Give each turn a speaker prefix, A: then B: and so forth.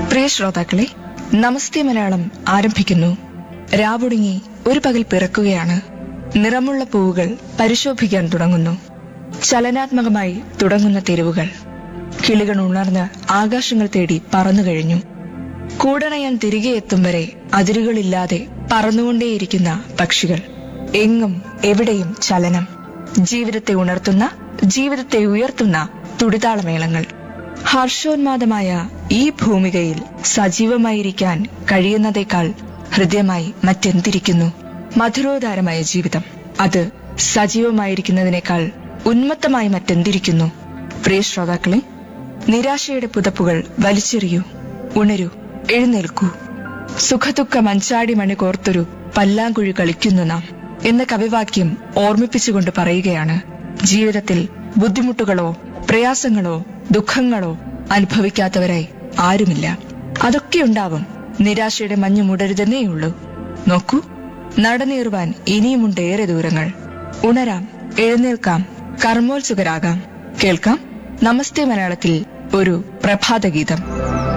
A: പ്രിയ ശ്രോതാക്കളെ നമസ്തേ മലയാളം ആരംഭിക്കുന്നു രാവുടുങ്ങി ഒരു പകൽ പിറക്കുകയാണ് നിറമുള്ള പൂവുകൾ പരിശോഭിക്കാൻ തുടങ്ങുന്നു ചലനാത്മകമായി തുടങ്ങുന്ന തെരുവുകൾ കിളികൾ ഉണർന്ന് ആകാശങ്ങൾ തേടി പറന്നു കഴിഞ്ഞു കൂടണയാൻ തിരികെ എത്തും വരെ അതിരുകളില്ലാതെ പറന്നുകൊണ്ടേയിരിക്കുന്ന പക്ഷികൾ എങ്ങും എവിടെയും ചലനം ജീവിതത്തെ ഉണർത്തുന്ന ജീവിതത്തെ ഉയർത്തുന്ന തുടിതാളമേളങ്ങൾ ഹർഷോന്മാദമായ ഈ ഭൂമികയിൽ സജീവമായിരിക്കാൻ കഴിയുന്നതേക്കാൾ ഹൃദ്യമായി മറ്റെന്തിരിക്കുന്നു മധുരോധാരമായ ജീവിതം അത് സജീവമായിരിക്കുന്നതിനേക്കാൾ ഉന്മത്തമായി മറ്റെന്തിരിക്കുന്നു പ്രിയ ശ്രോതാക്കളെ നിരാശയുടെ പുതപ്പുകൾ വലിച്ചെറിയൂ ഉണരൂ എഴുന്നേൽക്കൂ സുഖദുഃഖ മഞ്ചാടി മണി കോർത്തൊരു പല്ലാങ്കുഴി കളിക്കുന്നു നാം എന്ന കവിവാക്യം ഓർമ്മിപ്പിച്ചുകൊണ്ട് പറയുകയാണ് ജീവിതത്തിൽ ബുദ്ധിമുട്ടുകളോ പ്രയാസങ്ങളോ ദുഃഖങ്ങളോ അനുഭവിക്കാത്തവരായി ആരുമില്ല അതൊക്കെ ഉണ്ടാവും നിരാശയുടെ മഞ്ഞു മുടരുതെന്നേയുള്ളൂ നോക്കൂ നടനേറുവാൻ ഇനിയുമുണ്ട് ഏറെ ദൂരങ്ങൾ ഉണരാം എഴുന്നേൽക്കാം കർമ്മോത്സുകരാകാം കേൾക്കാം നമസ്തേ മലയാളത്തിൽ ഒരു പ്രഭാതഗീതം